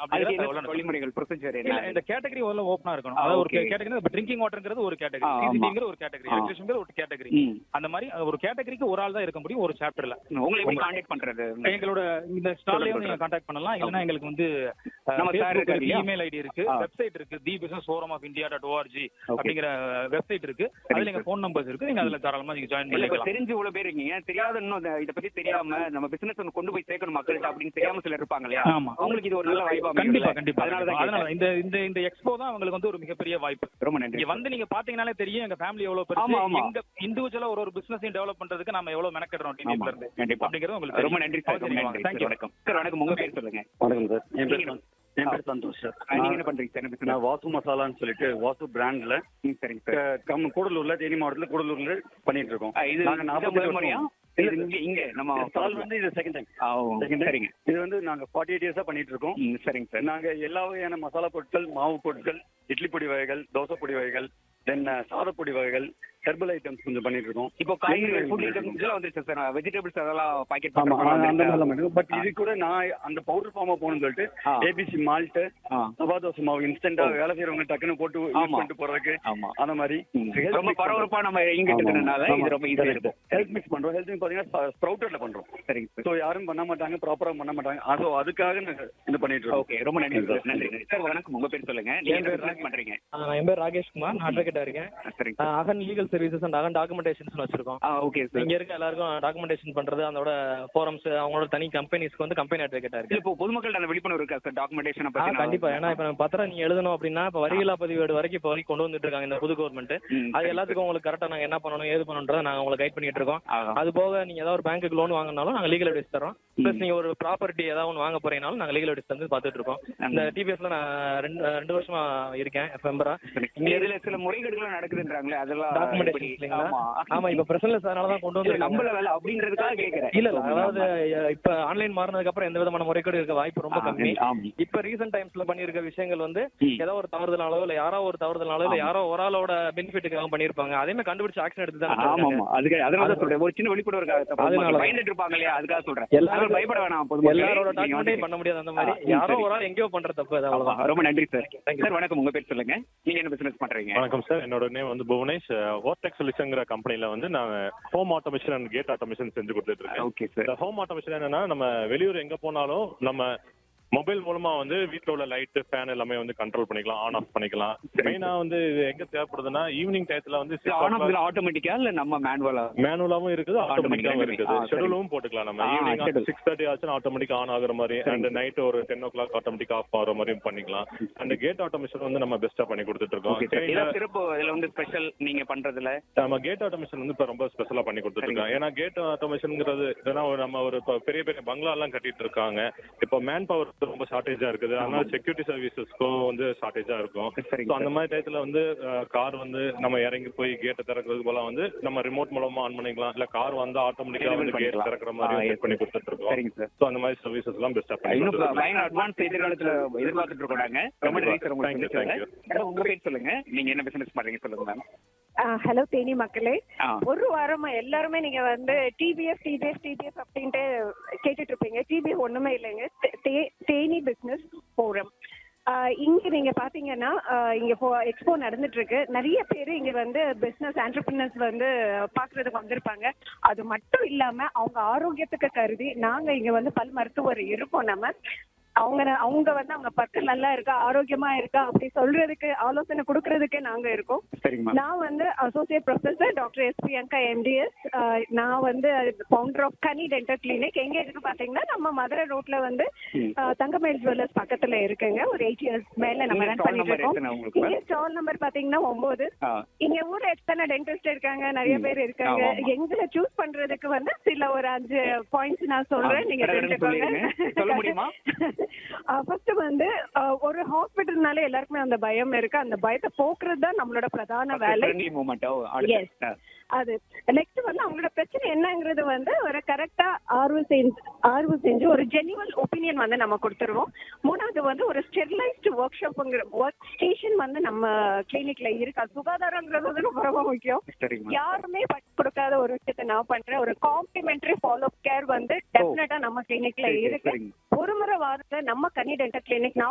அப்படிங்கிற அதுக்கு என்ன தகவலை நான் வழிமுறைகள் ப்ரொசீஜர் இல்ல என்ன இந்த கேட்டகரி முதல்ல ஓப்பனா இருக்கணும் ஆ, அதாவது ஒரு okay. கேட்டகரி இப்ப ட்ரிங்கிங் வாட்டர்ங்கிறது ஒரு கேட்டகரி ஆ, ஆமா. சிசிடிவிங்கிற ஒரு கேட்டகரி ஆ. எலக்ட்ரிஷியன்ங்கிற ஒரு கேட்டகரி ம். அந்த மாதிரி அது ஒரு கேட்டகரிக்கு ஒரு ஆள் தான் இருக்க முடியும் ஒரு சாப்டர்ல உங்களை எப்படி காண்டாக்ட் பண்றது எங்களோட இந்த ஸ்டால்லே வந்து சொல்லுங்க. நீங்க காண்டாக்ட் பண்ணலாம் இல்லனா எங்களுக்கு வந்து நம்ம sir இருக்காரு இல்லையா? இமெயில் ஐடி இருக்கு ஆ. வெப்சைட் இருக்கு the business forum of India dot ORG Okay. அப்படிங்கிற வெப்சைட் இருக்கு அதுல எங்க ஃபோன் நம்பர்ஸ் இருக்கு நீங்க அதுல தாராளமா நீங்க ஜாயின் இல்ல இப்ப பண்ணிக்கலாம் தெரிஞ்சு இவ்வளவு பேர் இருக்கீங்க தெரியாத இன்னும் இத- இத பத்தி தெரியாம நம்ம பிசினஸ் ஒன்று கொண்டு போய் சேர்க்கணும் மக்கள்கிட்ட அப்படின்னு தெரியாம சிலர் இருப்பாங்க இல்லையா ஆமா. அவங்களுக்கு இது ஒரு நல்ல வாய்ப்பா கண்டிப்பா அமையும்ல? கண்டிப்பா அதனால கண்டிப்பா. தான் அதனால கேட்டேன். இந்த இந்த இந்த எக்ஸ்போ தான் அவங்களுக்கு வந்து ஒரு மிகப்பெரிய வாய்ப்பு ரொம்ப நன்றி இங்க வந்து நீங்க பாத்தீங்கன்னாலே தெரியும் எங்க ஃபேமிலி எவ்வளவு ஆமா, பெருசு ஆமா. எங்க இண்டிவிஜுவலா ஒரு ஒரு பிசினஸையும் டெவலப் பண்றதுக்கு நம்ம எவ்வளவு மெனக்கெடுறோம் ஆமா, டிவில இருந்து கண்டிப்பா. அப்படிங்கிறது உங்களுக்கு ரொம்ப நன்றி சார் ரொம்ப நன்றி தேங்க்யூ சார் வணக்கம் சார் வணக்கம் உங்க பேர் சொல்லுங்க வணக்கம் சார் என் பேர் நீங்க- சந்த்- என் பேர் சந்தோஷ் சார் ஆ, நீங்க என்ன பண்றீங்க சார் என்ன business? நான் வாசு மசாலான்னு சொல்லிட்டு வாசு பிராண்ட்ல ம், சரிங்க சார் கம் கூடலூர்ல தேனி மாவட்டத்துல கூடலூர்ல பண்ணிட்டு இருக்கோம் ஆ, இது நாங்க இது 40 முதல் முறையா இல்ல இது இங்க இங்க நம்ம ஸ்டால் வந்து இது செகண்ட் டைம் ஆ, ஓ, செகண்ட் சரிங்க இது வந்து நாங்க ஃபார்ட்டி எயிட் இயர்ஸா பண்ணிட்டு இருக்கோம் ம், சரிங்க சார் நாங்க எல்லா வகையான மசாலா பொருட்கள் மாவு பொருட்கள் இட்லி பொடி வகைகள் தோசை பொடி வகைகள் தென் சாதப்பொடி வகைகள் ஹெர்பல் ஐட்டம்ஸ் கொஞ்சம் பண்ணிட்டு இருக்கோம் இப்போ காய்கறி நீங்க- ஃபுட் ஐட்டம்ஸ் எல்லாம் வந்துருச்சு சார் வெஜிடபிள்ஸ் அதெல்லாம் பாக்கெட் ஆமா ஆ, அந்த பண்ணுறோம் மாதிரிலாம் பட் இது கூட நான் அந்த பவுடர் ஃபார்மா போகணும்னு சொல்லிட்டு ஆ. ஏபிசி மால்ட் ஆ. ரவா தோசை மாவு இன்ஸ்டன்டா வேலை செய்யறவங்க டக்குன்னு போட்டு யூஸ் ஆமா. பண்ணிட்டு போறதுக்கு ஆமா அந்த மாதிரி ரொம்ப பரபரப்பா நம்ம இங்க இருக்கிறதுனால இது ரொம்ப ஈஸியா இருக்கும் ஹெல்த் மிக்ஸ் பண்றோம் ஹெல்த் மிக்ஸ் பாத்தீங்கன்னா ஸ்ப்ரவுட்டட்ல பண்றோம் சரிங்க சார் சோ யாரும் பண்ண மாட்டாங்க ப்ராப்பரா பண்ண மாட்டாங்க அதோ அதுக்காக நாங்க இது பண்ணிட்டு இருக்கோம் ஓகே ரொம்ப நன்றி சார் நன்றி நன்றி சார் வணக்கம் உங்க பேர் சொல்லுங்க நீங்க என் என்ன பேர் business பண்றீங்க ஆ, என் பேர் ராகேஷ் குமார் நான் அட்வொகேட்டா இருக்கேன் ஆ, சரிங்க ஆ, sir Agan legal services and Agan documentations வச்சிருக்கோம் ஆ ஓகே சார் இங்க இருக்க எல்லாருக்கும் டாக்குமெண்டேஷன் பண்றது அதோட ஃபோரம்ஸ் அவங்களோட தனி கம்பெனிஸ்க்கு வந்து கம்பெனி அட்வொகேட்டா இல்ல இருக்கு இப்போ பொதுமக்கள் அந்த விழிப்புணர்வு இருக்கா சார் டாக்குமெண்டேஷன் ஆ பத்தி கண்டிப்பா ஏன்னா இப்ப நம்ம பத்திரம் நீங்க எழுதணும் அப்படின்னா இப்ப வரிகளா பதிவேடு வரைக்கும் இப்போ வரைக்கும் கொண்டு வந்துட்டு இருக்காங்க இந்த புது கவர்மெண்ட் ம், அது சரி, எல்லாத்துக்கும் உங்களுக்கு கரெக்டா நாங்க என்ன பண்ணணும் ஏது பண்ணணுன்றத நாங்க உங்களுக்கு கைட் பண்ணிட்டு இருக்கோம் ஆஹா. அது போக நீங்க ஏதாவது ஒரு பேங்க்குக்கு லோன் வாங்கினாலும் நாங்க லீகல் அட்வைஸ் தரோம் ப்ளஸ் நீங்க ஒரு ப்ராப்பர்ட்டி ஏதாவது ஒன்று வாங்க போறீங்கனாலும் நாங்க லீகல் அட்வைஸ் வந்து பார்த்துட்டு இருக்கோம் இந்த டிபிஎஸ்ல நான் ரெண்டு ரெண்டு வருஷமா இருக்கேன் மெம்பரா இங்க இதுல சில முறைகேடுகள் நடக்குதுன்றாங்களே அதெல்லாம் எப்படி? டாக்குமெண்டேஷன் இல்லைங்களா ஆமா ஆமா இப்ப பிரசன்ட்ல அதனால தான் கொண்டு இல்ல, வந்து நம்மள வேலை அப்படின்றதுக்காக கேக்குறேன் இல்ல இல்ல அதாவது அஹ், இப்ப ஆன்லைன் மாறினதுக்கு அப்புறம் எந்த விதமான முறைகேடு இருக்க வாய்ப்பு ரொம்ப ஆ, கம்மி ஆமா. இப்ப ரீசெண்ட் டைம்ஸ்ல பண்ணிருக்க விஷயங்கள் வந்து ம். ஏதோ ஒரு தவறுதலாலோ இல்ல யாரோ ஒரு தவறுதலாலோ இல்ல யாரோ ஒரு ஆளோட பெனிஃபிட்டுக்காக பண்ணிருப்பாங்க அதே மாதிரி கண்டுபிடிச்சு ஆக்ஷன் எடுத்து தான் ஆமா ஆமா அதுக்கு அதனால தான் சொல்றேன் ஒரு சின்ன விழிப்புணர்வு அதனால. பயந்துட்டு இருப்பாங்க இல்லையா அதுக்காக சொல்றேன் எல்லாரும் எல்லாரும் பயப்பட வேணாம் பொதுமக்களே. எல்லாரோட நீங்க வந்து- டாக்குமெண்ட்டையும் பண்ண முடியாது அந்த மாதிரி ஆ, ம், யாரோ சரி. ஒரு ஆள் எங்கேயோ பண்ற தப்பு அது ஆமா, அவ்வளவுதான் ரொம்ப நன்றி சார் Thank you. சார் வணக்கம் உங்க பேர் சொல்லுங்க நீங்க என்ன பிசினஸ் பண்றீங்க வணக்கம் சார் என்னோட நேம் வந்து புவனேஷ் ஓர்டெக் சொல்யூஷன்ங்கிற கம்பெனில வந்து நான் home automation and gate automation செஞ்சு கொடுத்துட்டு இருக்கேன் ஓகே சார் இந்த ஹோம் ஆட்டோமேஷன் என்னன்னா நம்ம வெளியூர் எங்க போனாலும் நம்ம மொபைல் மூலமா வந்து வீட்ல உள்ள லைட் ஃபேன் எல்லாமே வந்து கண்ட்ரோல் பண்ணிக்கலாம் ஆன் ஆஃப் பண்ணிக்கலாம் மெயினா வந்து இது எங்க தேவைப்படுதுன்னா ஈவினிங் டயத்துல வந்து ஆன் ஆஃப் ஆட்டோமேட்டிக்கா இல்ல நம்ம மேனுவலா மேனுவலாவும் இருக்குது ஆட்டோமேட்டிக்காவும் Automatic, இருக்குது ஆ, சரி. ஷெடியூலும் போட்டுக்கலாம் நம்ம ஆ, ஈவினிங் schedule. சிக்ஸ் தேர்ட்டி ஆச்சுன்னா ஆட்டோமேட்டிக் ஆன் ஆகுற மாதிரி அண்ட் நைட் ஒரு ten o'clock automatic off ஆகிற மாதிரியும் பண்ணிக்கலாம் அண்ட் கேட் ஆட்டோமேஷன் வந்து நம்ம பெஸ்டா பண்ணி கொடுத்துட்டு இருக்கோம் ஓகே சார் Train ல- ஏதாவது சிறப்பு இதுல வந்து ஸ்பெஷல் நீங்க பண்றதுல நம்ம கேட் ஆட்டோமேஷன் வந்து இப்ப ரொம்ப ஸ்பெஷலா பண்ணி கொடுத்துட்டு இருக்காங்க ஏன்னா கேட் ஆட்டோமேஷன்ங்கிறது ஏன்னா ஒரு நம்ம ஒரு இப்ப பெரிய பெரிய பங்களா எல்லாம் கட்டிட்டு இருக்காங்க இப்போ மேன் பவர் ரொம்ப ஷார்டேஜா இருக்குது அதனால செக்யூரிட்டி சர்வீசஸ்க்கும் வந்து ஷார்டேஜா இருக்கும் சரிங்க So, அந்த மாதிரி டயத்துல வந்து கார் வந்து நம்ம இறங்கி போய் கேட்டை திறக்கிறது போல வந்து நம்ம ரிமோட் மூலமா ஆன் பண்ணிக்கலாம் இல்ல கார் வந்து ஆட்டோமேட்டிக்கா Enable வந்து கேட் பண்ணிக்கலாம். திறக்கிற ஆ, மாதிரி yes, செட் பண்ணி கொடுத்துட்டு இருக்கோம் சரிங்க சார் ஸோ அந்த மாதிரி சர்வீசஸ் எல்லாம் பெஸ்டா பண்ணி இன்னும் கொடுத்துட்டு இருக்கோம். பயங்கர அட்வான்ஸ் எதிர்காலத்துல எதிர்பார்த்துட்டு இருக்கோம் ரொம்ப நன்றி sir Thank you, thank you. உங்களுக்கு உங்க பேர் சொல்லுங்க நீங்க என்ன பிசினஸ் பண்றீங்க சொல்லுங்க மேம் ஹலோ தேனி மக்களே ஆ. ஒரு வாரமா எல்லாருமே நீங்க வந்து டிபிஎஸ் டிபிஎஸ் டிபிஎஸ் அப்படின்ட்டு கேட்டுட்டு இருப்பீங்க டிபிஎஸ் ஒண்ணுமே இல்லைங்க தே- தே- தேனி பிசினஸ் ஃபோரம் இங்க நீங்க பாத்தீங்கன்னா ஆஹ் இங்க எக்ஸ்போ நடந்துட்டு இருக்கு நிறைய பேர் இங்க வந்து பிசினஸ் ஆண்டர்பிரினர்ஸ் வந்து பாக்குறதுக்கு வந்திருப்பாங்க அது மட்டும் இல்லாம அவங்க ஆரோக்கியத்துக்கு கருதி நாங்க இங்க வந்து பல் மருத்துவர் இருக்கோம் நம்ம அவங்க அவங்க வந்து அவங்க பத்து நல்லா இருக்கா ஆரோக்கியமா இருக்கா அப்படி சொல்றதுக்கு ஆலோசனை கொடுக்கறதுக்கே நாங்க இருக்கோம் சரிங்க மேம் நான் வந்து associate professor doctor S Priyanka MDS நான் வந்து founder of Kani dental clinic எங்க இருக்கு பாத்தீங்கன்னா நம்ம மதுரை ரோட்ல வந்து அஹ், தங்கமயில் ஜுவல்லர்ஸ் பக்கத்துல இருக்குங்க ஒரு எயிட் இயர்ஸ் மேல நம்ம இங்க ரன் stall பண்ணிட்டு number இருக்கோம் எத்தனை உங்களுக்கு, இங்க ஸ்டால் நம்பர் பாத்தீங்கன்னா ஒன்பது ஆ. இங்க ஊர்ல எத்தனை டென்டிஸ்ட் இருக்காங்க நிறைய ம். பேர் இருக்காங்க ஆமா, ஆமா. எங்களை சூஸ் பண்றதுக்கு வந்து சில ஒரு அஞ்சு பாயிண்ட்ஸ் நான் சொல்றேன் ஆ, நீங்க கடகடன்னு சொல்லிடுங்க. சொல்ல முடியுமா? ஃபர்ஸ்ட் வந்து அஹ், ஒரு ஹாஸ்பிட்டல்னால எல்லாருக்குமே அந்த பயம் இருக்கு அந்த பயத்தை போக்குறது தான் நம்மளோட பிரதான வேலை ஃப்ரெண்ட்லி மூமெண்ட் Yes. அது நெக்ஸ்ட் வந்து அவங்களோட பிரச்சனை என்னங்கிறது வந்து ஒரு கரெக்டா ஆர்வ செஞ்சு ஆர்வ செஞ்சு ஒரு ஜென்யூவல் ஒப்பீனியன் வந்து நம்ம கொடுத்துருவோம் மூணாவது வந்து ஒரு ஸ்டெரிலைஸ்டு ஒர்க் ஷாப்புங்கிற ஒர்க் ஸ்டேஷன் வந்து நம்ம கிளினிக்ல இருக்கு அது சுகாதாரங்கிறது வந்து ரொம்ப ரொம்ப முக்கியம் சரிங்க மேம் யாருமே பண்ணி கொடுக்காத ஒரு விஷயத்தை நான் பண்றேன் ஒரு காம்ப்ளிமெண்டரி ஃபாலோ கேர் வந்து டெஃபினட்டா நம்ம கிளினிக்ல சரி, சரி, இருக்கு சரிங்க. ஒரு முறை வாரத்துல நம்ம கனி டென்டல் கிளினிக் நான்